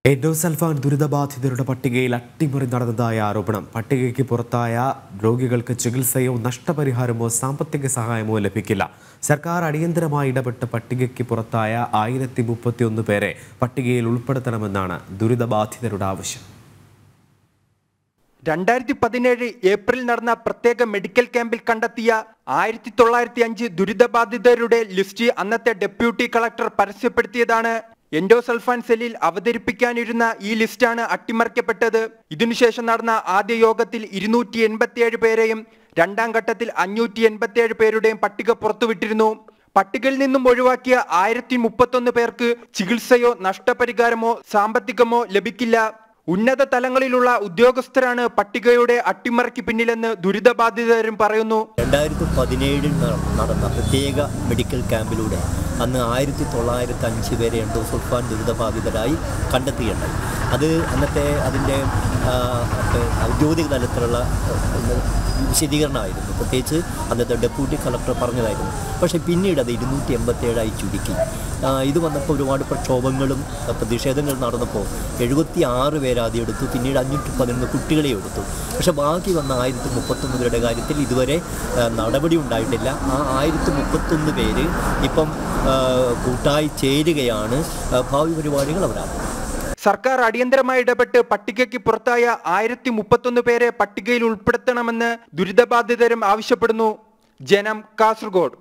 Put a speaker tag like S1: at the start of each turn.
S1: endosulfan ദുരിതബാധിതരുടെ പട്ടികയിൽ അട്ടിമറി നടന്നതായ ആരോപണം പട്ടികയ്ക്ക് പുറത്തായ രോഗികൾക്ക് ചികിത്സയോ നഷ്ടപരിഹാരമോ സാമ്പത്തിക സഹായമോ ലഭിക്കില്ല സർക്കാർ അടിയന്തരമായി ഇടപെട്ട് പട്ടികയ്ക്ക് പുറത്തായ ആയിരത്തി മുപ്പത്തിയൊന്ന് പേരെ പട്ടികയിൽ ഉൾപ്പെടുത്തണമെന്നാണ് ദുരിതബാധിതരുടെ ആവശ്യം
S2: രണ്ടായിരത്തി പതിനേഴ് ഏപ്രിൽ നടന്ന പ്രത്യേക മെഡിക്കൽ ക്യാമ്പിൽ കണ്ടെത്തിയ ആയിരത്തി തൊള്ളായിരത്തി അഞ്ച് ദുരിതബാധിതരുടെ ലിസ്റ്റ് അന്നത്തെ ഡെപ്യൂട്ടി കളക്ടർ പരസ്യപ്പെടുത്തിയതാണ് എൻഡോസൾഫാൻ സെല്ലിൽ അവതരിപ്പിക്കാനിരുന്ന ഈ ലിസ്റ്റാണ് അട്ടിമറിക്കപ്പെട്ടത് ഇതിനുശേഷം നടന്ന ആദ്യ യോഗത്തിൽ ഇരുന്നൂറ്റി എൺപത്തിയേഴ് പേരെയും രണ്ടാം ഘട്ടത്തിൽ അഞ്ഞൂറ്റി എൺപത്തിയേഴ് പേരുടെയും പട്ടിക പുറത്തുവിട്ടിരുന്നു പട്ടികയിൽ നിന്നും ഒഴിവാക്കിയ ആയിരത്തി മുപ്പത്തൊന്ന് പേർക്ക് ചികിത്സയോ നഷ്ടപരിഹാരമോ സാമ്പത്തികമോ ലഭിക്കില്ല ഉന്നത തലങ്ങളിലുള്ള ഉദ്യോഗസ്ഥരാണ് പട്ടികയുടെ അട്ടിമറിക്ക് പിന്നിലെന്ന് ദുരിതബാധിതരും പറയുന്നു
S3: രണ്ടായിരത്തി പതിനേഴിൽ നടന്ന പ്രത്യേക മെഡിക്കൽ ക്യാമ്പിലൂടെ അന്ന് ആയിരത്തി തൊള്ളായിരത്തി അഞ്ച് പേരെ എൻഡോസൾഫാൻ ദുരിതബാധിതരായി കണ്ടെത്തുകയുണ്ടായി അത് അന്നത്തെ അതിൻ്റെ ആ, ഔദ്യോഗിക തലത്തിലുള്ള ആ, വിശദീകരണമായിരുന്നു പ്രത്യേകിച്ച് അന്നത്തെ ഡെപ്യൂട്ടി കളക്ടർ പറഞ്ഞതായിരുന്നു പക്ഷേ പിന്നീട് അത് ഇരുന്നൂറ്റി എൺപത്തേഴായി ചുരുക്കി ആ, ഇത് വന്നപ്പോൾ ഒരുപാട് പ്രക്ഷോഭങ്ങളും ആ, പ്രതിഷേധങ്ങളും നടന്നപ്പോൾ എഴുപത്തി ആറ് പേര് ആദ്യം എടുത്തു പിന്നീട് അഞ്ഞൂറ്റി പതിനൊന്ന് കുട്ടികളെ എടുത്തു പക്ഷേ ബാക്കി വന്ന ആയിരത്തി മുപ്പത്തൊന്ന് പേരുടെ കാര്യത്തിൽ ഇതുവരെ ആ, നടപടി ഉണ്ടായിട്ടില്ല ആ ആയിരത്തി മുപ്പത്തൊന്ന് പേര് ഇപ്പം ആ, കൂട്ടായി ചേരുകയാണ് ആ, ഭാവി പരിപാടികൾ അവരാണ്
S2: സർക്കാർ അടിയന്തരമായി ഇടപെട്ട് പട്ടികയ്ക്ക് പുറത്തായ ആയിരത്തി മുപ്പത്തൊന്ന് പേരെ പട്ടികയിൽ ഉൾപ്പെടുത്തണമെന്ന് ദുരിതബാധിതരും ആവശ്യപ്പെടുന്നു ജനം കാസർഗോഡ്